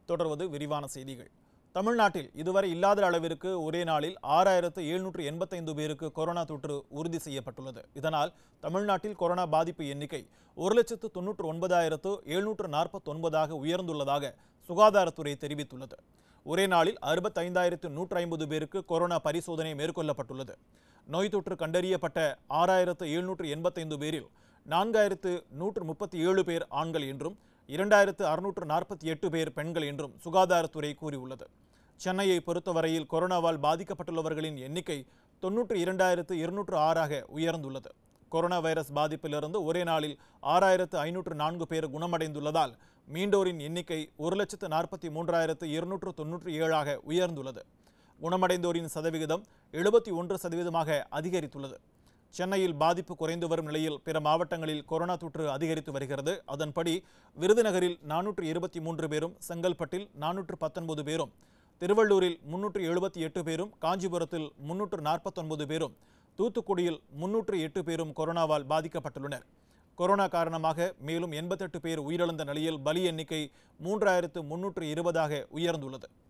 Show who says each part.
Speaker 1: தொடர்வது விரிவான செய்திகள் தமிழ்நாட்டில் இதுவரை இல்லாத அளவிற்கு ஒரே நாளில் ஆறாயிரத்து எழுநூற்று எண்பத்தைந்து பேருக்கு கொரோனா தொற்று உறுதி செய்யப்பட்டுள்ளது இதனால் தமிழ்நாட்டில் கொரோனா பாதிப்பு எண்ணிக்கை ஒரு லட்சத்து தொன்னூற்று ஒன்பதாயிரத்து எழுநூற்று நாற்பத்தொன்பதாக உயர்ந்துள்ளதாக சுகாதாரத்துறை தெரிவித்துள்ளது ஒரே நாளில் அறுபத்தைந்தாயிரத்து நூற்று ஐம்பது பேருக்கு கொரோனா பரிசோதனை மேற்கொள்ளப்பட்டுள்ளது நோய் தொற்று கண்டறியப்பட்ட ஆறாயிரத்து எழுநூற்று எண்பத்தைந்து பேரில் நான்காயிரத்து நூற்று முப்பத்தி ஏழு பேர் ஆண்கள் என்றும் இரண்டாயிரத்து அறுநூற்று நாற்பத்தி எட்டு பேர் பெண்கள் என்றும் சுகாதாரத்துறை கூறியுள்ளது சென்னையை பொறுத்தவரையில் கொரோனாவால் பாதிக்கப்பட்டுள்ளவர்களின் எண்ணிக்கை தொன்னூற்று இரண்டாயிரத்து இருநூற்று ஆறாக உயர்ந்துள்ளது கொரோனா வைரஸ் பாதிப்பிலிருந்து ஒரே நாளில் ஆறாயிரத்து ஐநூற்று நான்கு பேர் குணமடைந்துள்ளதால் மீண்டோரின் எண்ணிக்கை ஒரு லட்சத்து நாற்பத்தி மூன்றாயிரத்து இருநூற்று தொன்னூற்றி ஏழாக உயர்ந்துள்ளது குணமடைந்தோரின் சதவிகிதம் எழுபத்தி ஒன்று சதவீதமாக அதிகரித்துள்ளது சென்னையில் பாதிப்பு குறைந்து வரும் நிலையில் பிற மாவட்டங்களில் கொரோனா தொற்று அதிகரித்து வருகிறது அதன்படி விருதுநகரில் நானூற்று இருபத்தி மூன்று பேரும் செங்கல்பட்டில் நானூற்று பத்தொன்பது பேரும் திருவள்ளூரில் முன்னூற்று எழுபத்தி எட்டு பேரும் காஞ்சிபுரத்தில் முன்னூற்று நாற்பத்தொன்பது பேரும் தூத்துக்குடியில் முன்னூற்று எட்டு பேரும் கொரோனாவால் பாதிக்கப்பட்டுள்ளனர் கொரோனா காரணமாக மேலும் எண்பத்தெட்டு பேர் உயிரிழந்த நிலையில் பலி எண்ணிக்கை மூன்றாயிரத்து முன்னூற்று இருபதாக உயர்ந்துள்ளது